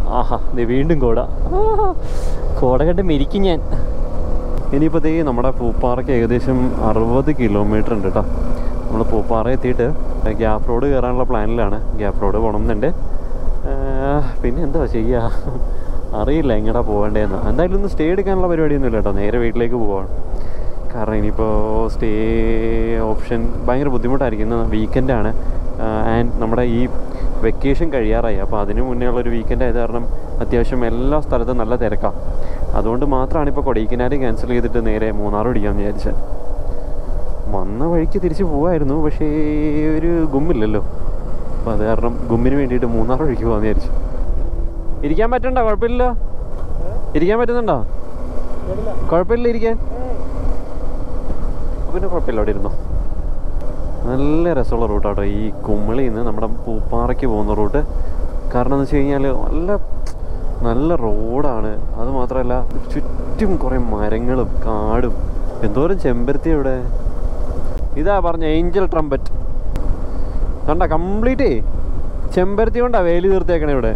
ആഹാ ദേ വീണ്ടും കോട ആഹാ, കോട കണ്ട് മെരിക്കും ഞാൻ ഇനിയിപ്പോൾ ദേ നമ്മുടെ പൂപ്പാറയ്ക്ക് ഏകദേശം അറുപത് കിലോമീറ്റർ ഉണ്ട് കേട്ടോ നമ്മൾ പൂപ്പാറ എത്തിയിട്ട് ഗ്യാപ്പ് റോഡ് കയറാനുള്ള പ്ലാനിലാണ് ഗ്യാപ്പ് റോഡ് പോകണമെന്നുണ്ട് ആഹ്, പിന്നെ എന്താ ചെയ്യുക അറിയില്ല എങ്ങടാ പോകേണ്ടതെന്ന് എന്തായാലും ഒന്ന് സ്റ്റേ എടുക്കാനുള്ള പരിപാടിയൊന്നുമില്ല കേട്ടോ നേരെ വീട്ടിലേക്ക് പോവാണ് കാരണം ഇനിയിപ്പോൾ സ്റ്റേ ഓപ്ഷൻ ഭയങ്കര ബുദ്ധിമുട്ടായിരിക്കും ഇന്ന് വീക്കെൻഡാണ് ആൻഡ് നമ്മുടെ ഈ വെക്കേഷൻ കഴിയാറായി അപ്പോൾ അതിന് മുന്നേ ഉള്ളൊരു വീക്കെൻഡ് ആയത് കാരണം അത്യാവശ്യം എല്ലാ സ്ഥലത്തും നല്ല തിരക്കാണ് അതുകൊണ്ട് മാത്രമാണ് ഇപ്പോൾ കൊടൈക്കനാല് ക്യാൻസൽ ചെയ്തിട്ട് നേരെ മൂന്നാർ പിടിക്കാമെന്ന് വിചാരിച്ചത് വന്ന വഴിക്ക് തിരിച്ച് പോവായിരുന്നു പക്ഷേ ഒരു ഗുമ്മില്ലല്ലോ അപ്പോൾ അത് കാരണം ഗുമ്മിന് വേണ്ടിയിട്ട് മൂന്നാർ വഴിക്ക് പോകാമെന്ന് വിചാരിച്ചു ഇരിക്കാൻ പറ്റണ്ടോ കുഴപ്പമില്ലല്ലോ ഇരിക്കാൻ പറ്റുന്നുണ്ടോ കുഴപ്പമില്ല ഇരിക്കാൻ പിന്നെ കുഴപ്പമില്ല അവിടെ ഇരുന്നോ നല്ല രസമുള്ള റൂട്ടാട്ടോ ഈ കുമളിയിൽ നിന്ന് നമ്മുടെ പൂപ്പാറയ്ക്ക് പോകുന്ന റൂട്ട് കാരണം എന്ന് വെച്ച് കഴിഞ്ഞാൽ നല്ല നല്ല റോഡാണ് അത് മാത്രമല്ല ചുറ്റും കുറേ മരങ്ങളും കാടും എന്തോരം ചെമ്പരത്തി ഇവിടെ ഇതാ പറഞ്ഞ ഏഞ്ചൽ ട്രംപറ്റ് കണ്ട കംപ്ലീറ്റ് ചെമ്പരത്തി കൊണ്ടാ വേലി തീർത്തേക്കണേ ഇവിടെ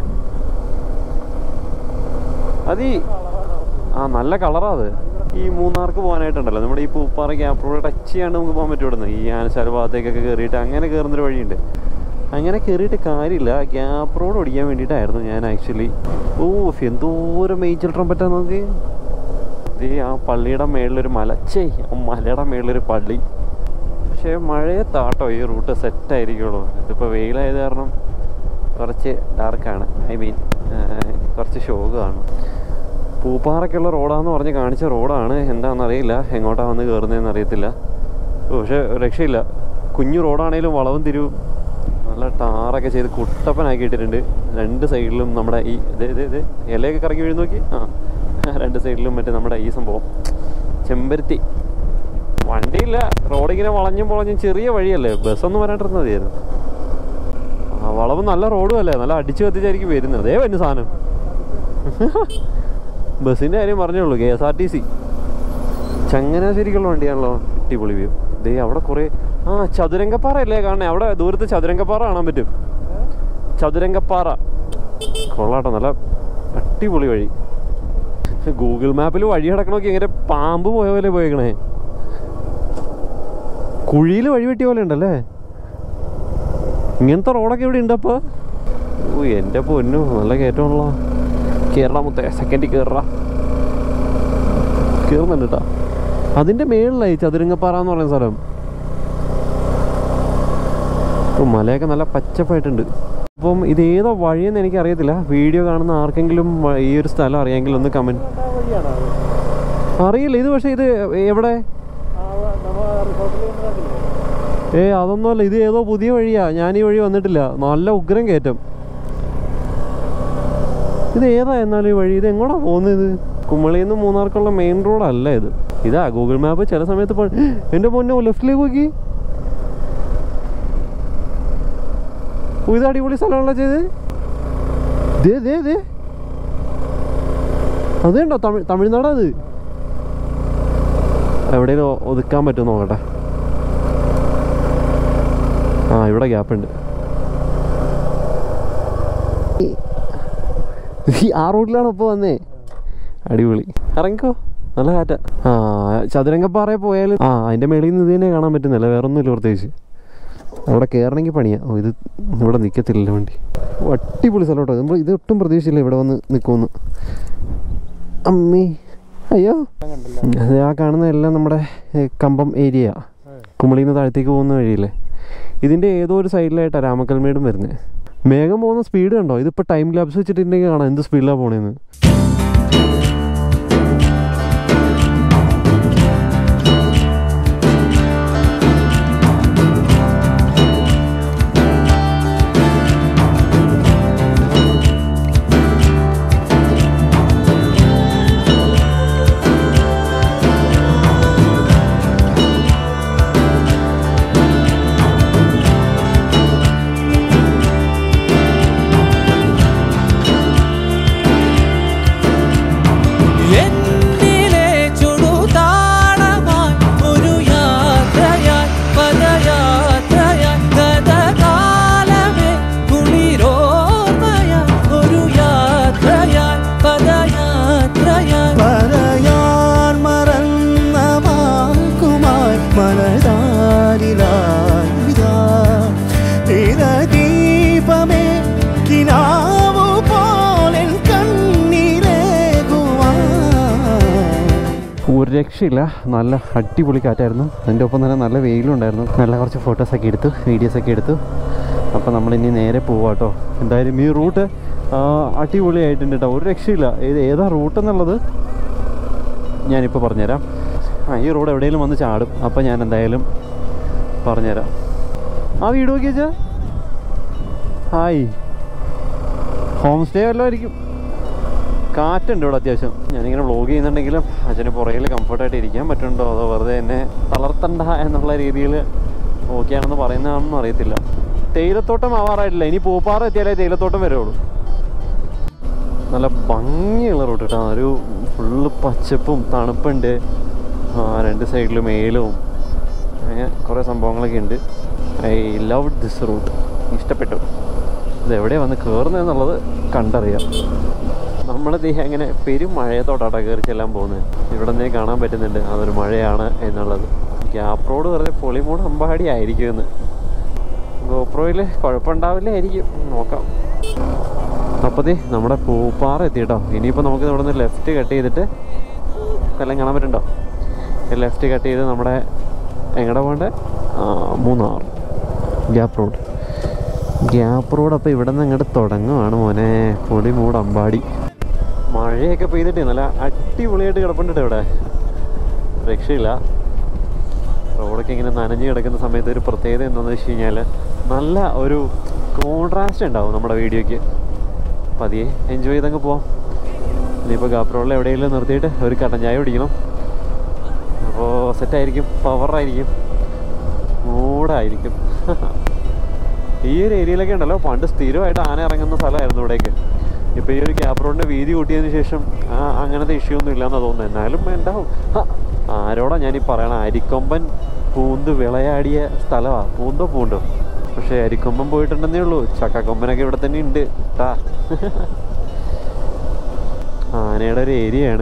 അത് ഈ ആ നല്ല കളറാ അത് ഈ മൂന്നാർക്ക് പോകാനായിട്ടുണ്ടല്ലോ നമ്മുടെ ഈ പൂപ്പാറ ഗ്യാപ്പ് റോഡ് ടച്ച് ചെയ്യാണ്ട് നമുക്ക് പോകാൻ പറ്റും ഇവിടുന്ന് ഈ ആനശാല ഭാഗത്തേക്കൊക്കെ കയറിയിട്ട് അങ്ങനെ കയറുന്നൊരു വഴിയുണ്ട് അങ്ങനെ കയറിയിട്ട് കാര്യമില്ല ഗ്യാപ്പ് റോഡ് ഓടിക്കാൻ വേണ്ടിയിട്ടായിരുന്നു ഞാൻ ആക്ച്വലി ഓ എന്തോരം മേച്ചൽ ട്രംപറ്റാ നോക്ക് ഇത് ആ പള്ളിയുടെ മേളിലൊരു മല ചേ ആ മലയുടെ മേളിലൊരു പള്ളി പക്ഷേ മഴയത്താട്ടോ ഈ റൂട്ട് സെറ്റ് ആയിരിക്കുള്ളൂ ഇതിപ്പോൾ വെയിലായത് കാരണം കുറച്ച് ഡാർക്കാണ് ഐ മീൻ കുറച്ച് ഷോക്കാണ് പൂപ്പാറയ്ക്കുള്ള റോഡാന്ന് പറഞ്ഞ് കാണിച്ച റോഡാണ് എന്താണെന്ന് അറിയില്ല എങ്ങോട്ടാ വന്ന് കയറുന്നതെന്ന് അറിയത്തില്ല ഓ, പക്ഷേ രക്ഷയില്ല കുഞ്ഞു റോഡാണേലും വളവും തിരിവും നല്ല ടാറൊക്കെ ചെയ്ത് കുട്ടപ്പനാക്കി ഇട്ടിട്ടുണ്ട് രണ്ട് സൈഡിലും നമ്മുടെ ഈ ഇത് ഇത് ഇത് ഇലയൊക്കെ കറങ്ങി വീഴുന്ന നോക്കി ആ രണ്ട് സൈഡിലും മറ്റേ നമ്മുടെ ഈ സംഭവം ചെമ്പരത്തി വണ്ടിയില്ല റോഡിങ്ങനെ വളഞ്ഞും പൊളഞ്ഞും ചെറിയ വഴിയല്ലേ ബസ്സൊന്നും വരാണ്ടിരുന്നത് മതിയായിരുന്നു ആ വളവ് നല്ല റോഡും അല്ലേ നല്ല അടിച്ചു കത്തിച്ചായിരിക്കും വരുന്നത് അതേ വന്നു സാധനം ബസ്സിൻ്റെ കാര്യം പറഞ്ഞോളൂ K S R T C ചങ്ങനാശ്ശേരിക്കുള്ള വണ്ടിയാണല്ലോ അടിപൊളി വ്യൂ ദേ അവിടെ കുറേ ആ ചതുരംഗപ്പാറ അല്ലേ കാണണേ അവിടെ ദൂരത്ത് ചതുരംഗപ്പാറ കാണാൻ പറ്റും ചതുരംഗപ്പാറ കൊള്ളാട്ടോ നല്ല അടിപൊളി വഴി ഗൂഗിൾ മാപ്പിൽ വഴി കിടക്കണമൊക്കെ ഇങ്ങനെ പാമ്പ് പോയ പോലെ പോയേക്കണേ കുഴിയിൽ വഴി വെട്ടിയ പോലെ ഉണ്ടല്ലേ ഇങ്ങനത്തെ റോഡൊക്കെ ഇവിടെ ഉണ്ടപ്പോ ഓ എൻ്റെ പൊന്നു നല്ല കയറ്റമാണല്ലോ കയറണം മുത്തേ സെക്കൻഡിൽ കയറ കയറുന്നുണ്ട് കേട്ടോ അതിൻ്റെ മേളിലായി ചതുരംഗപ്പാറ എന്ന് പറയുന്ന സ്ഥലം ഓ മലയൊക്കെ നല്ല പച്ചപ്പായിട്ടുണ്ട് അപ്പം ഇത് ഏതോ വഴിയെന്ന് എനിക്ക് അറിയത്തില്ല വീഡിയോ കാണുന്ന ആർക്കെങ്കിലും വ- ഈ ഒരു സ്ഥലം അറിയാമെങ്കിൽ ഒന്ന് കമൻറ്റ് അറിയില്ല ഇത് പക്ഷേ ഇത് എവിടെ ഏ അതൊന്നുമല്ല ഇത് ഏതോ പുതിയ വഴിയാ ഞാൻ ഈ വഴി വന്നിട്ടില്ല നല്ല ഉഗ്രം കയറ്റം ഇത് ഏതാ എന്നാലും ഈ വഴി ഇത് എങ്ങോട്ടാ പോകുന്നത് കുമളിയിൽ നിന്ന് മൂന്നാർക്കുള്ള മെയിൻ റോഡല്ല ഇത് ഇതാ ഗൂഗിൾ മാപ്പ് ചില സമയത്ത് പോ- എൻ്റെ പൊന്നോ ലെഫ്റ്റിലേക്ക് നോക്കി ഓ, ഇത് അടിപൊളി സ്ഥലമാണല്ലോ ചെയ്ത് ദേ ദേ ദേ അത് കണ്ടോ തമിഴ് തമിഴ്നാടാ അത് എവിടെയും ഒതുക്കാൻ പറ്റും നോക്കട്ടെ ആ ഇവിടെ ഗ്യാപ്പ് ഉണ്ട് ഈ ആ റൂട്ടിലാണ് ഇപ്പോൾ വന്നേ അടിപൊളി ഇറങ്ങിക്കോ നല്ല കാറ്റ ആ ചതുരംഗപ്പാറ പോയാൽ ആ അതിൻ്റെ മേളിൽ നിന്ന് ഇത് തന്നെ കാണാൻ പറ്റുന്നില്ല വേറെ ഒന്നുമില്ല പ്രത്യേകിച്ച് അവിടെ കയറണമെങ്കിൽ പണിയാ ഓ ഇത് ഇവിടെ നിൽക്കത്തില്ലല്ലോ വണ്ടി ഓ, അടിപൊളി സ്ഥലം കേട്ടോ നമ്മൾ ഇത് ഒട്ടും പ്രതീക്ഷയില്ല ഇവിടെ വന്ന് നിൽക്കുമെന്ന് അമ്മേ അയ്യോ അത് ആ കാണുന്ന എല്ലാം നമ്മുടെ ഏ, കമ്പം ഏരിയ കുമളിയിൽ നിന്ന് താഴത്തേക്ക് പോകുന്ന വഴിയില്ലേ ഇതിൻ്റെ ഏതോ ഒരു സൈഡിലായിട്ടാണ് രാമക്കൽമേടും വരുന്നത് മേഘം പോകുന്ന സ്പീഡ് കണ്ടോ ഇതിപ്പോൾ ടൈം ലാബ്സ് വെച്ചിട്ടുണ്ടെങ്കിൽ കാണാം എന്ത് സ്പീഡിലാണ് പോണേന്ന് രക്ഷയില്ല നല്ല അടിപൊളി കാറ്റായിരുന്നു അതിൻ്റെ ഒപ്പം തന്നെ നല്ല വെയിലും ഉണ്ടായിരുന്നു നല്ല കുറച്ച് ഫോട്ടോസൊക്കെ എടുത്തു വീഡിയോസൊക്കെ എടുത്തു അപ്പോൾ നമ്മളിനി നേരെ പോവാം കേട്ടോ എന്തായാലും ഈ റൂട്ട് അടിപൊളിയായിട്ടുണ്ട് കേട്ടോ ഒരു രക്ഷയില്ല ഏത് ഏതാ റൂട്ട് എന്നുള്ളത് ഞാനിപ്പോൾ പറഞ്ഞുതരാം ആ ഈ റോഡ് എവിടെയെങ്കിലും വന്ന് ചാടും അപ്പോൾ ഞാൻ എന്തായാലും പറഞ്ഞുതരാം ആ വീട് നോക്കി വെച്ചാ ഹായ് ഹോം സ്റ്റേ വല്ലതും ആയിരിക്കും കാറ്റുണ്ട് ഇവിടെ അത്യാവശ്യം ഞാനിങ്ങനെ വ്ളോഗ് ചെയ്യുന്നുണ്ടെങ്കിലും അച്ഛന് പുറകിൽ കംഫർട്ടായിട്ട് ഇരിക്കാൻ പറ്റുന്നുണ്ടോ അതോ വെറുതെ എന്നെ തളർത്തണ്ട എന്നുള്ള രീതിയിൽ ഓക്കെയാണെന്ന് പറയുന്നതാണെന്നും അറിയത്തില്ല തേയിലത്തോട്ടം ആവാറായിട്ടില്ല ഇനി പൂപ്പാറ എത്തിയാലേ തേയിലത്തോട്ടം വരുള്ളൂ നല്ല ഭംഗിയുള്ള റോഡ് കേട്ടോ ഒരു ഫുള്ള് പച്ചപ്പും തണുപ്പുണ്ട് ആ, രണ്ട് സൈഡിലും മേലും അങ്ങനെ കുറേ സംഭവങ്ങളൊക്കെ ഉണ്ട് ഐ ലവ് ദിസ് റൂട്ട് ഇഷ്ടപ്പെട്ടു ഇത് എവിടെയാണ് വന്ന് കയറുന്നതെന്നുള്ളത് കണ്ടറിയാം നമ്മളിത് അങ്ങനെ പെരും മഴയത്തോട്ടാട്ടോ കയറി ചെല്ലാൻ പോകുന്നത് ഇവിടെ നിന്ന് കാണാൻ പറ്റുന്നുണ്ട് അതൊരു മഴയാണ് എന്നുള്ളത് ഗ്യാപ്പ് റോഡ് വെറുതെ പൊളിമൂട് അമ്പാടി ആയിരിക്കുമെന്ന് ഗോപ്രോയിൽ കുഴപ്പമുണ്ടാവില്ലായിരിക്കും നോക്കാം അപ്പോൾ ദേ നമ്മുടെ പൂപ്പാറ എത്തി കേട്ടോ ഇനിയിപ്പോൾ നമുക്ക് ഇവിടെ നിന്ന് ലെഫ്റ്റ് കട്ട് ചെയ്തിട്ട് എല്ലാം കാണാൻ പറ്റുന്നുണ്ടോ ലെഫ്റ്റ് കട്ട് ചെയ്ത് നമ്മുടെ എങ്ങടെ പോകണ്ടേ ആ, Munnar gap road gap road അപ്പോൾ ഇവിടെ നിന്ന് അങ്ങോട്ട് തുടങ്ങുവാണ് മോനെ പൊടി മൂട് അമ്പാടി മഴയൊക്കെ പെയ്തിട്ട് നല്ല അടിപൊളിയായിട്ട് കിടപ്പുണ്ട് ട്ടോ ഇവിടെ രക്ഷയില്ല റോഡൊക്കെ ഇങ്ങനെ നനഞ്ഞു കിടക്കുന്ന സമയത്ത് ഒരു പ്രത്യേകത എന്താണെന്ന് വെച്ച് കഴിഞ്ഞാൽ നല്ല ഒരു കോൺട്രാസ്റ്റ് ഉണ്ടാവും നമ്മുടെ വീഡിയോയ്ക്ക് പതിയെ എൻജോയ് ചെയ്തങ്ങ് പോവാം ഇനിയിപ്പോൾ ഗാപ്രോളിൽ എവിടെയെങ്കിലും നിർത്തിയിട്ട് ഒരു കട്ടൻ ചായ കുടിക്കണം അപ്പോൾ സെറ്റായിരിക്കും പവറായിരിക്കും മൂടായിരിക്കും ഈ ഒരു ഏരിയയിലൊക്കെ ഉണ്ടല്ലോ പണ്ട് സ്ഥിരമായിട്ട് ആന ഇറങ്ങുന്ന സ്ഥലമായിരുന്നു ഇവിടേക്ക് ഇപ്പോൾ ഈ ഒരു ഗ്യാപ്പ് റോഡിൻ്റെ വീതി കൂട്ടിയതിന് ശേഷം ആ, അങ്ങനത്തെ ഇഷ്യൂ ഒന്നും ഇല്ലയെന്നാണ് തോന്നുന്നത് എന്നാലും ഉണ്ടാവും ഹ, ആരോടാ ഞാനീ പറയണ അരിക്കൊമ്പൻ പൂന്ത് വിളയാടിയ സ്ഥലമാണ് പൂന്തോ പൂണ്ടോ പക്ഷേ അരിക്കൊമ്പൻ പോയിട്ടുണ്ടെന്നേ ഉള്ളൂ ചക്കക്കൊമ്പനൊക്കെ ഇവിടെ തന്നെ ഉണ്ട് ട്ടാ ആനയുടെ ഒരു ഏരിയയാണ്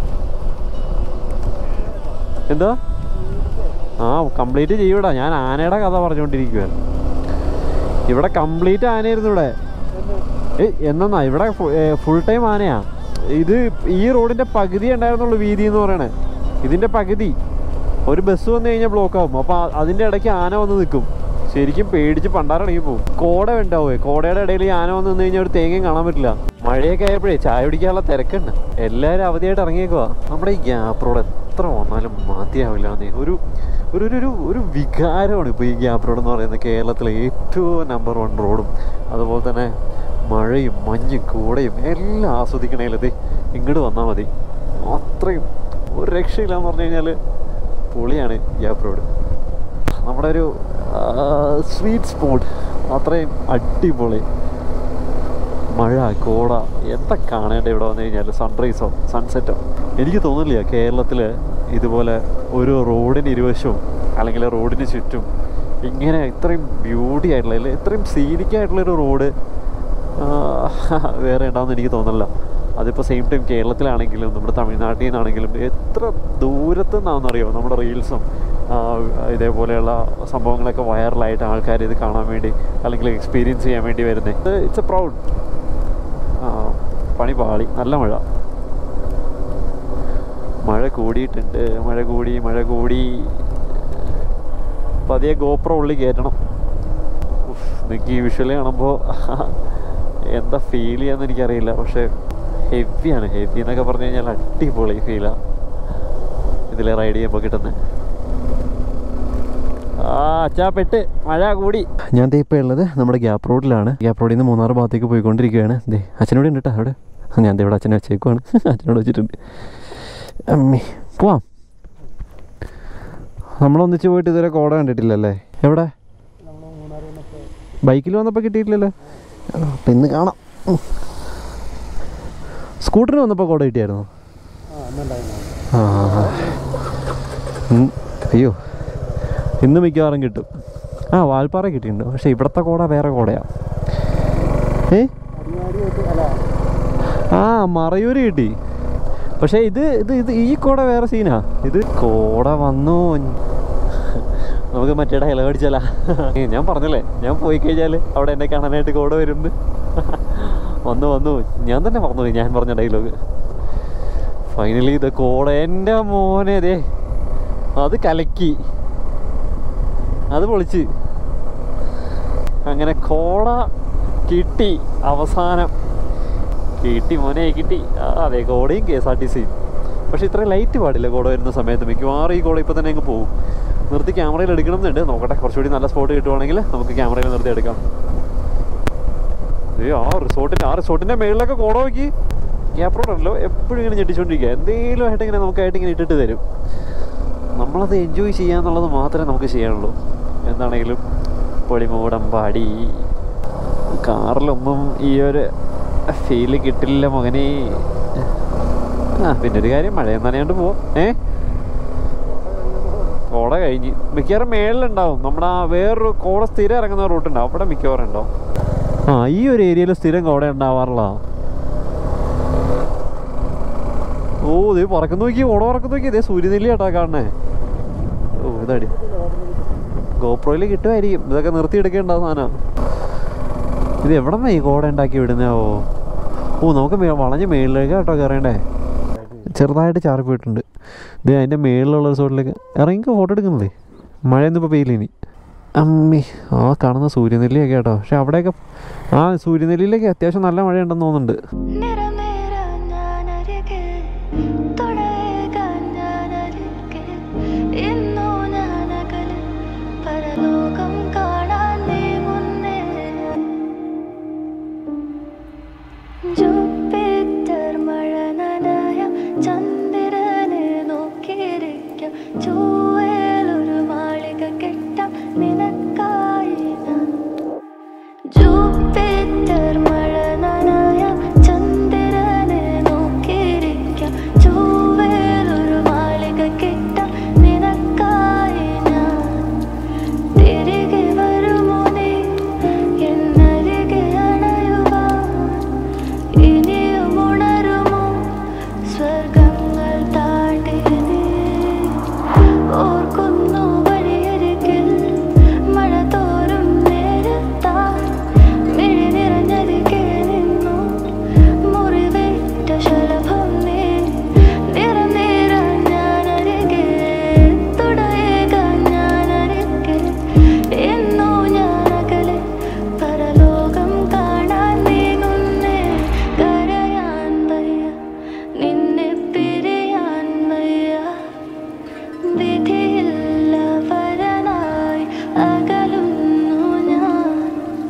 എന്താ ആ കംപ്ലീറ്റ് ചെയ്യൂടാ ഞാൻ ആനയുടെ കഥ പറഞ്ഞുകൊണ്ടിരിക്കുകയാണ് ഇവിടെ കംപ്ലീറ്റ് ആനയായിരുന്നു ഇവിടെ ഏയ് എന്നാ ഇവിടെ ഫുൾ ടൈം ആനയാ ഇത് ഈ റോഡിന്റെ പകുതി ഉണ്ടായിരുന്നുള്ളൂ വീതി എന്ന് പറയണേ ഇതിന്റെ പകുതി ഒരു ബസ് വന്നു കഴിഞ്ഞാൽ ബ്ലോക്ക് ആവും അപ്പൊ ആ- അതിന്റെ ഇടയ്ക്ക് ആന വന്ന് നിൽക്കും ശരിക്കും പേടിച്ച് പണ്ടാറടങ്ങി പോകും കോട ഉണ്ടാവേ കോടയുടെ ഇടയിൽ ഈ ആന വന്ന് നിന്ന് കഴിഞ്ഞാൽ ഒരു തേങ്ങയും കാണാൻ പറ്റില്ല മഴയൊക്കെ ആയപ്പോഴേ ചായ കുടിക്കാനുള്ള തിരക്കുണ്ട് എല്ലാവരും അവധിയായിട്ട് ഇറങ്ങിയേക്കുവാ നമ്മുടെ ഈ ഗ്യാപ്പ് റോഡ് എത്ര വന്നാലും മതിയാവില്ല എന്നേ ഒരു ഒരു ഒരു ഒരു ഒരു വികാരമാണ് ഇപ്പോൾ ഈ ഗ്യാപ്പ് റോഡ് എന്ന് പറയുന്നത് കേരളത്തിലെ ഏറ്റവും നമ്പർ വൺ റോഡും അതുപോലെ തന്നെ മഴയും മഞ്ഞും കൂടയും എല്ലാം ആസ്വദിക്കണേലത് ഇങ്ങോട്ട് വന്നാൽ മതി അത്രയും ഒരു രക്ഷയില്ല എന്ന് പറഞ്ഞു കഴിഞ്ഞാൽ പൊളിയാണ് ഗ്യാപ്പ് റോഡ് നമ്മുടെ ഒരു സ്വീറ്റ് സ്പോട്ട് അത്രയും അടിപൊളി മഴ കോട എന്താ കാണേണ്ട ഇവിടെ വന്നു കഴിഞ്ഞാൽ സൺറൈസോ സൺസെറ്റോ എനിക്ക് തോന്നുന്നില്ല കേരളത്തിൽ ഇതുപോലെ ഒരു റോഡിന് ഇരുവശവും അല്ലെങ്കിൽ റോഡിന് ചുറ്റും ഇങ്ങനെ ഇത്രയും ബ്യൂട്ടി ആയിട്ടുള്ള അല്ലെ ഇത്രയും സീനിക് ആയിട്ടുള്ളൊരു റോഡ് വേറെ ഉണ്ടാവുമെന്ന് എനിക്ക് തോന്നുന്നില്ല അതിപ്പോൾ സെയിം ടൈം കേരളത്തിലാണെങ്കിലും നമ്മുടെ തമിഴ്നാട്ടിൽ നിന്നാണെങ്കിലും എത്ര ദൂരത്തു നിന്നാണെന്നറിയോ നമ്മുടെ റീൽസും ഇതേപോലെയുള്ള സംഭവങ്ങളൊക്കെ വൈറലായിട്ട് ആൾക്കാർ ഇത് കാണാൻ വേണ്ടി അല്ലെങ്കിൽ എക്സ്പീരിയൻസ് ചെയ്യാൻ വേണ്ടി വരുന്നത് ഇറ്റ്സ് എ പ്രൗഡ് പണി പാളി നല്ല മഴ മഴ കൂടിയിട്ടുണ്ട് മഴ കൂടി മഴ കൂടി പതിയെ ഗോപ്രോ ഉള്ളി കയറ്റണം നിങ്ങൾക്ക് ഈ വിഷ്വൽ കാണുമ്പോൾ എന്താ ഫീൽ ചെയ്യാന്ന് എനിക്കറിയില്ല പക്ഷെ ഹെവിയാണ് ഹെവി എന്നൊക്കെ പറഞ്ഞു കഴിഞ്ഞാൽ അടിപൊളി ഫീലാണ് ഇതിൽ റൈഡ് ചെയ്യുമ്പോൾ കിട്ടുന്നത് ആ അച്ഛാ പെട്ട് മഴ കൂടി ഞാൻ ദേ ഇപ്പോൾ ഉള്ളത് നമ്മുടെ ഗ്യാപ്പ് റോഡിലാണ് ഗ്യാപ്പ് റോഡിൽ നിന്ന് മൂന്നാർ ഭാഗത്തേക്ക് പോയിക്കൊണ്ടിരിക്കുകയാണ് ദേ അച്ഛനോട് ഉണ്ട് കേട്ടോ അവിടെ ആ, ഞാൻ ദേ ഇവിടെ അച്ഛനെ വെച്ചേക്കുവാണ് അച്ഛനോട് വെച്ചിട്ടുണ്ട് അമ്മേ പോവാം നമ്മളൊന്നിച്ച് പോയിട്ട് ഇതുവരെ കോട കണ്ടിട്ടില്ലല്ലേ എവിടെ ബൈക്കിൽ വന്നപ്പോൾ കിട്ടിയിട്ടില്ലല്ലോ അപ്പം ഇന്ന് കാണാം ഉം. സ്കൂട്ടറിന് വന്നപ്പോൾ കോട കിട്ടിയായിരുന്നോ ആ ഉം. അയ്യോ ഇന്ന് മിക്കവാറും കിട്ടും ആ വാൽപ്പാറ കിട്ടിയിട്ടുണ്ട് പക്ഷേ ഇവിടുത്തെ കോട വേറെ കോടയാ ഏ ആ മറയൂര് കിട്ടി പക്ഷേ ഇത് ഇത് ഇത് ഈ കോട വേറെ സീനാ ഇത് കോട വന്നു നമുക്ക് മറ്റേ ഡയലോഗ് അടിച്ചാലാ ഏ, ഞാൻ പറഞ്ഞല്ലേ ഞാൻ പോയി കഴിഞ്ഞാൽ അവിടെ എന്നെ കാണാനായിട്ട് കോട വരുന്നു വന്നു വന്നു ഞാൻ തന്നെ പറഞ്ഞു ഞാൻ പറഞ്ഞ ഡയലോഗ് ഫൈനലി ഇത് കോട എൻ്റെ മോനെ ദേ അത് കലക്കി അത് പൊളിച്ച് അങ്ങനെ കോട കിട്ടി അവസാനം കിട്ടി മോനെ കിട്ടി ആ, അതെ കോടയും കെ എസ് ആർ ടി സിയും പക്ഷെ ഇത്ര ലൈറ്റ് പാടില്ല കോട വരുന്ന സമയത്ത് മിക്കവാറും ഈ കോട ഇപ്പോൾ തന്നെ അങ്ങ് പോകും നിർത്തി ക്യാമറയിൽ എടുക്കണം എന്നുണ്ട് നോക്കട്ടെ കുറച്ചുകൂടി നല്ല സ്പോട്ട് കിട്ടുവാണെങ്കിൽ നമുക്ക് ക്യാമറയിൽ നിർത്തി എടുക്കാം ഏ ആ റിസോർട്ടിൻ്റെ ആ റിസോർട്ടിൻ്റെ മേളിലൊക്കെ കോട നോക്കി ഗ്യാപ്പ് റോഡല്ലോ എപ്പോഴും ഇങ്ങനെ ഞെട്ടിച്ചോണ്ടിരിക്കുക എന്തെങ്കിലും ആയിട്ട് ഇങ്ങനെ നമുക്കായിട്ട് ഇങ്ങനെ ഇട്ടിട്ട് തരും നമ്മളത് എൻജോയ് ചെയ്യാന്നുള്ളത് മാത്രമേ നമുക്ക് ചെയ്യാനുള്ളൂ എന്താണെങ്കിലും പൊളിമൂടം പാടി കാറിലൊന്നും ഈ ഒരു ഫീല് കിട്ടില്ല മകനെ ആ പിന്നെ ഒരു കാര്യം മഴയും നനയാണ്ട് പോവാം ഏ കോട കഴിഞ്ഞ് മിക്കവാറും മേളിലുണ്ടാവും നമ്മുടെ ആ വേറൊരു കോട സ്ഥിരം ഇറങ്ങുന്ന റൂട്ടുണ്ടാവും അവിടെ മിക്കവാറും ഉണ്ടാവും ആ ഈ ഒരു ഏരിയയിൽ സ്ഥിരം കോട ഉണ്ടാവാറില്ല ഓ ഇത് പറക്കുന്നു നോക്കി ഓട പറക്കുന്നു നോക്കി ഇതേ സൂര്യനെല്ലി കേട്ടാ കാണണേ ഓ ഇതടി ഗോപ്രോയിൽ കിട്ടുമായിരിക്കും ഇതൊക്കെ നിർത്തിയെടുക്കേണ്ട സാധനം ഇത് എവിടെ ഈ കോട ഉണ്ടാക്കി വിടുന്നാവോ ഓ നമുക്ക് മേ- വളഞ്ഞ് മേളിലേക്ക് കേട്ടോ കയറേണ്ടേ ചെറുതായിട്ട് ചാറി പോയിട്ടുണ്ട് ഇത് അതിൻ്റെ മേളിലുള്ള റിസോർട്ടിലേക്ക് ഇറങ്ങി ഫോട്ടോ എടുക്കുന്നതേ മഴയൊന്നും ഇപ്പോൾ പെയ്യില്ല ഇനി അമ്മി ആ കാണുന്ന സൂര്യനെല്ലിയൊക്കെ കേട്ടോ പക്ഷെ അവിടെയൊക്കെ ആ സൂര്യനെല്ലിയിലേക്ക് അത്യാവശ്യം നല്ല മഴയുണ്ടെന്ന് തോന്നുന്നുണ്ട് നിറമേറാൻ ഞാനരികെ, തുടരുകാൻ ഞാനരികെ, ഇന്നു ഞാനകലെ, പരലോകം കാണാൻ നീ മുന്നേ. ജൂപ്പിറ്റർ മഴ നനയാം, ചന്ദ്രനെ നോക്കിയിരിക്കാം, ചൊവ്വയിലൊരു മാളിക കെട്ടാം നിനക്കായി ഞാൻ ജൂപ്പിറ്റർ മഴ നനയാം ചന്ദ്രനെ നോക്കിയിരിക്കാം ചൊവ്വയിലൊരു മാളിക കെട്ടാം നിനക്കായി ഞാൻ തിരികെ വരുമോ നീ എന്നരികെ അണയുവാൻ ഇനിയും ഉണരുമോ സ്വർഗങ്ങൾ താണ്ടി നീ ഓർക്കുന്നു വഴിയരികിൽ മഴ തോരും നേരത്താൽ മിഴി നിറഞ്ഞരികെ നിന്നു മുറിവേറ്റ ശലഭം നീ നിറം നേരാൻ ഞാനരികെ തുടയേകാൻ ഞാനരികെ എന്നോ ഞാനകലെ പരലോകം കാണാൻ നീങ്ങുന്നേ കരയാൻ വയ്യ നിന്നെ പിരിയാൻ വയ്യ വിധിയില്ലവരനായി അകലുന്നു ഞാൻ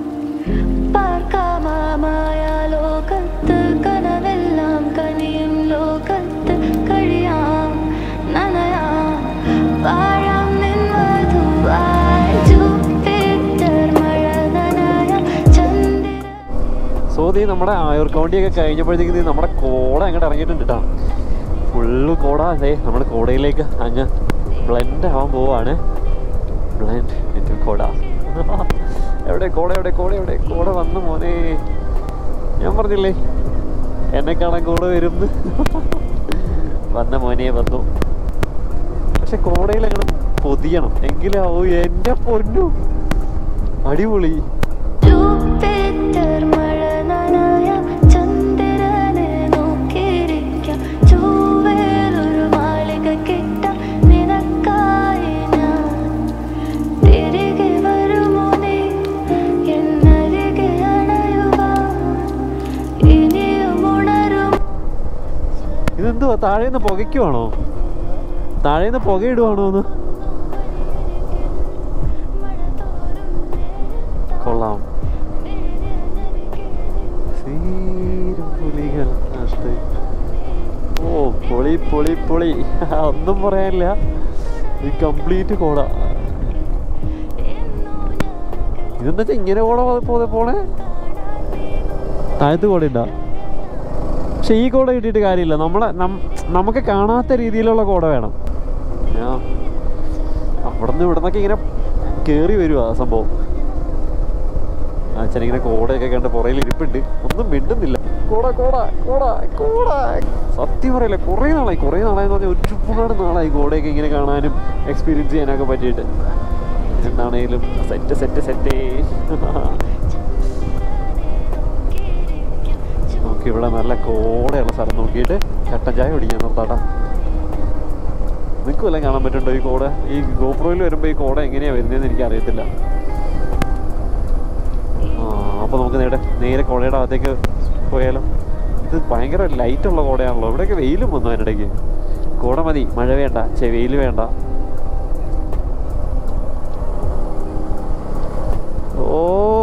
പാർക്കാമായ ലോകത്ത് കനവെല്ലാം കനിയും ലോകത്ത് കഴിയാം നനയാം വാഴാം നിൻവധുവായി ജൂപ്പിറ്റർ മഴ നനയാം ചന്ദ്ര സോ ദീ നമ്മുടെ ആയൂർ കൗണ്ടിയൊക്കെ കഴിഞ്ഞപ്പോഴത്തേക്ക് ദീ നമ്മുടെ കോട അങ്ങോട്ട് ഇറങ്ങിയിട്ടുണ്ട് കേട്ടോ ഫുള്ള് കോട അല്ലേ നമ്മുടെ കോടയിലേക്ക് അങ്ങ് ബ്ലെൻഡ് ആവാൻ പോവാണ് ബ്ലെൻഡ് വിത്ത് കോട എവിടെ കോട എവിടെ കോട എവിടെ കോട വന്നു മോനെ ഞാൻ പറഞ്ഞില്ലേ എന്നെ കാണാൻ കോട വരും വന്ന മോനെ വന്നു പക്ഷെ കോടയിൽ അങ്ങനെ പൊതിയണം എങ്കിലേ ഓ എൻ്റെ പൊന്നു അടിപൊളി ജൂപ്പിറ്റർ മഴ നനയാം ചന്ദ്രനെ നോക്കിയിരിക്കാം ചൊവ്വയിലൊരു മാളിക കെട്ടാം നിനക്കായി ഞാൻ തിരികെ വരുമോ നീ എന്നരികെ അണയുവാൻ ഇനിയും ഉണരും ഇതെന്തുവാ താഴേന്ന് പുകയ്ക്കുവാണോ താഴേന്ന് പുകയിടുവാണോ എന്ന് മഴ തോരും നേരത്താൽ കൊള്ളാം സീരുപുലികൾ അത് ഓ പൊളി പൊളി പൊളി ഒന്നും പറയാനില്ല ഈ കംപ്ലീറ്റ് കോട ഇതെന്താ വെച്ചാ ഇങ്ങനെ കോട പോലെ പോണേ താഴത്ത് കോട ഉണ്ടാ പക്ഷെ ഈ കോട കിട്ടിയിട്ട് കാര്യമില്ല നമ്മളെ നം- നമുക്ക് കാണാത്ത രീതിയിലുള്ള കോട വേണം ആ അവിടെ നിന്ന് ഇവിടെ നിന്നൊക്കെ ഇങ്ങനെ കയറി വരുവാ ആ സംഭവം അച്ഛനിങ്ങനെ കോടയൊക്കെ കണ്ട് പുറയിൽ ഇരിപ്പുണ്ട് ഒന്നും മിണ്ടുന്നില്ല കോട കോട കോട കോട സത്യം പറയില്ല കുറേ നാളായി കുറേ നാളായി പറഞ്ഞാൽ ഒരുപാട് നാളായി കോടയൊക്കെ ഇങ്ങനെ കാണാനും എക്സ്പീരിയൻസ് ചെയ്യാനൊക്കെ പറ്റിയിട്ട് എന്താണേലും സെറ്റ് സെറ്റ് സെറ്റ് നമുക്ക് ഇവിടെ നല്ല കോടയുള്ള സ്ഥലം നോക്കിയിട്ട് കട്ടൻ ചായ കുടിക്കാൻ നിർത്താട്ടാ നിങ്ങൾക്ക് വല്ലതും കാണാൻ പറ്റുന്നുണ്ടോ ഈ കോട ഈ ഗോപ്രോയിൽ വരുമ്പോൾ ഈ കോട എങ്ങനെയാണ് വരുന്നതെന്ന് എനിക്ക് അറിയത്തില്ല ആ അപ്പോൾ നമുക്ക് നേരെ നേരെ കോടയുടെ അകത്തേക്ക് പോയാലോ ഇത് ഭയങ്കര ലൈറ്റുള്ള കോടയാണല്ലോ ഇവിടെയൊക്കെ വെയിലും വന്നു അതിനിടയ്ക്ക് കോട മതി മഴ വേണ്ട ചെ വെയിൽ വേണ്ട ഓ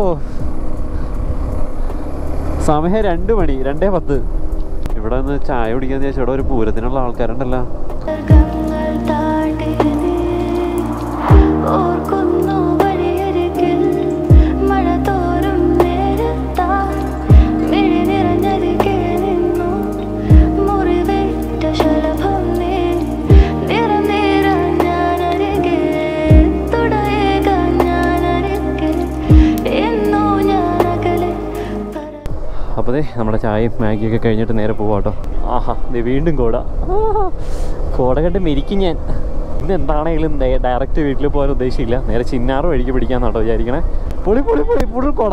സമയം രണ്ട് മണി രണ്ടേ പത്ത് ഇവിടെ നിന്ന് ചായ കുടിക്കാന്ന് ചോദിച്ചാൽ ഇവിടെ ഒരു പൂരത്തിനുള്ള ആൾക്കാരുണ്ടല്ലോ സർഗങ്ങൾ താണ്ടി നീ ഓർക്കുന്നു വഴിയരികിൽ മഴ തോരും നേരത്താ മിഴി നിറഞ്ഞരികെ നിന്നു മുറിവേറ്റ ശലഭം നീ നിറനീരാൻ ഞാനരികെ തുടയേകാൻ ഞാനരികെ എന്നോ ഞാനകലെ പര അപ്പോൾ ദേ നമ്മുടെ ചായയും മാഗിയൊക്കെ കഴിഞ്ഞിട്ട് നേരെ പോവാം കേട്ടോ ആഹാ ദേ വീണ്ടും കോട ആഹാ, കോട കണ്ട് മിരിക്കും ഞാൻ ഇന്ന് എന്താണെങ്കിലും ഡയറക്റ്റ് വീട്ടിൽ പോകാൻ ഉദ്ദേശിച്ചില്ല നേരെ ചിന്നാറ് വഴിക്ക് പിടിക്കാന്നാട്ടോ വിചാരിക്കണേ പൊളി പൊളി പൊളി ഫുൾ കോട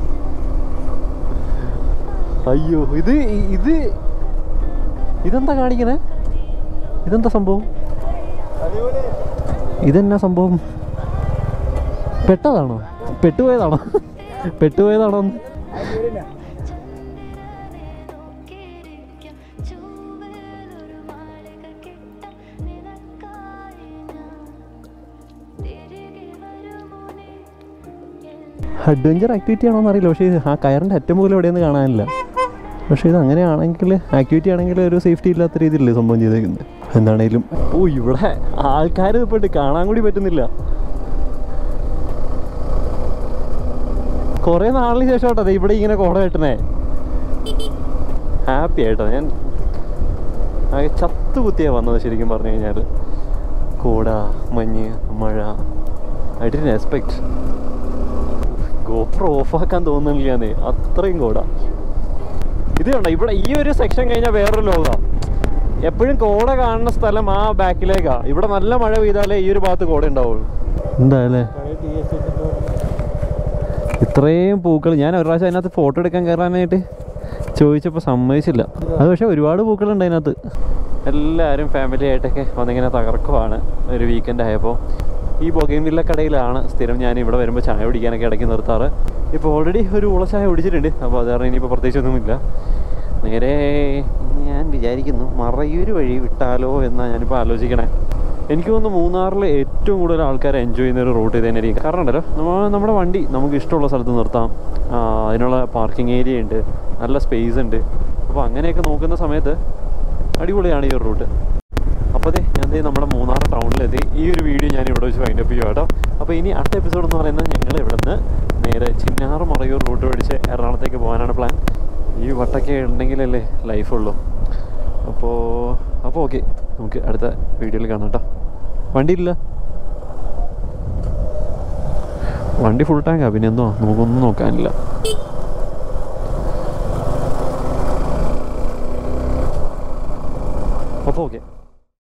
അയ്യോ ഇത് ഇത് ഇതെന്താ കാണിക്കണേ ഇതെന്താ സംഭവം ഇതെന്നാ സംഭവം പെട്ടതാണോ പെട്ടുപോയതാണോ പെട്ടുപോയതാണോ എന്ന് നോക്കിയിരിക്കാം ചുവലൊരു മാളിക കിട്ടാൻ നിനക്കായി ഞാൻ തിരികെ വരുമോ നീ അഡ്വഞ്ചർ ആക്ടിവിറ്റി ആണോ എന്നറിയില്ല പക്ഷേ ഇത് ആ കയറിൻ്റെ അറ്റം പോലും എവിടെയൊന്നും കാണാനില്ല പക്ഷേ ഇത് അങ്ങനെയാണെങ്കിൽ ആക്ടിവിറ്റി ആണെങ്കിൽ ഒരു സേഫ്റ്റി ഇല്ലാത്ത രീതിയിലല്ലേ സംഭവം ചെയ്തേക്കുന്നത് എന്താണേലും ഓ ഇവിടെ ആൾക്കാർ ഇപ്പോട്ട് കാണാൻ കൂടി പറ്റുന്നില്ല കുറേ നാളിന് ശേഷം കേട്ടോ ദേ ഇവിടെ ഇങ്ങനെ കോട കെട്ടണേ ഹാപ്പി ആയിട്ടോ ഞാൻ ആകെ ചത്തു കുത്തിയാ വന്നത് ശരിക്കും പറഞ്ഞു കഴിഞ്ഞാൽ കോട മഞ്ഞ് മഴ ഐ ഡിൻ എക്സ്പെക്ട് ഗോപ്രോ ഓഫാക്കാൻ തോന്നുന്നില്ലാന്നേ അത്രയും കോട ഇത് കണ്ടോ ഇവിടെ ഈ ഒരു സെക്ഷൻ കഴിഞ്ഞാൽ വേറൊരു ലോകമാണ് എപ്പോഴും കോട കാണുന്ന സ്ഥലം ആ ബാക്കിലേക്കാ ഇവിടെ നല്ല മഴ പെയ്താലേ ഈ ഒരു ഭാഗത്ത് കോട ഉണ്ടാവുള്ളൂ എന്താ അല്ലേ ഇത്രയും പൂക്കൾ ഞാൻ ഒരു പ്രാവശ്യം അതിനകത്ത് ഫോട്ടോ എടുക്കാൻ കയറാനായിട്ട് ചോദിച്ചപ്പോൾ സമ്മതിച്ചില്ല അത് പക്ഷേ ഒരുപാട് പൂക്കളുണ്ട് അതിനകത്ത് എല്ലാവരും ഫാമിലി ആയിട്ടൊക്കെ വന്നിങ്ങനെ തകർക്കുവാണ് ഒരു വീക്കെൻഡ് ആയപ്പോൾ ഈ ബൊഗൈൻവില്ല കടയിലാണ് സ്ഥിരം ഞാൻ ഇവിടെ വരുമ്പോൾ ചായ കുടിക്കാനൊക്കെ ഇടയ്ക്ക് നിർത്താറ് ഇപ്പോൾ ഓൾറെഡി ഒരു ഉള ചായ കുടിച്ചിട്ടുണ്ട് അപ്പോൾ അത് കാരണം ഇനിയിപ്പോൾ പ്രത്യേകിച്ചൊന്നുമില്ല നേരെ ഞാൻ വിചാരിക്കുന്നു മറയൂർ വഴി വിട്ടാലോ എന്നാണ് ഞാനിപ്പോൾ ആലോചിക്കണേ എനിക്ക് തോന്നുന്നു മൂന്നാറിൽ ഏറ്റവും കൂടുതൽ ആൾക്കാർ എൻജോയ് ചെയ്യുന്ന ഒരു റൂട്ട് ഇത് തന്നെയായിരിക്കും കാരണം ഉണ്ടല്ലോ നമ്മൾ നമ്മുടെ വണ്ടി നമുക്ക് ഇഷ്ടമുള്ള സ്ഥലത്ത് നിർത്താം ആ, അതിനുള്ള പാർക്കിംഗ് ഏരിയ ഉണ്ട് നല്ല സ്പേസ് ഉണ്ട് അപ്പോൾ അങ്ങനെയൊക്കെ നോക്കുന്ന സമയത്ത് അടിപൊളിയാണ് ഈ ഒരു റൂട്ട് അപ്പോൾ അതെ ഞാൻ ദേ നമ്മുടെ മൂന്നാർ ടൗണിലെത്തി ഈ ഒരു വീഡിയോ ഞാൻ ഇവിടെ വെച്ച് വൈൻഡപ്പ് ചെയ്യുക കേട്ടോ അപ്പോൾ ഇനി അടുത്ത എപ്പിസോഡ് എന്ന് പറയുന്നത് ഞങ്ങൾ ഇവിടെ നിന്ന് നേരെ ചിന്നാറ് മറയൂർ റൂട്ട് പിടിച്ച് എറണാകുളത്തേക്ക് പോകാനാണ് പ്ലാൻ ഈ വട്ടൊക്കെ ഉണ്ടെങ്കിലല്ലേ ലൈഫുള്ളൂ അപ്പോൾ അപ്പോൾ ഓക്കെ നമുക്ക് അടുത്ത വീഡിയോയിൽ കാണാം കേട്ടോ വണ്ടി ഇല്ല വണ്ടി ഫുൾ ടാങ്കാ പിന്നെ എന്തോ നമുക്കൊന്നും നോക്കാനില്ല അപ്പോൾ ഓക്കെ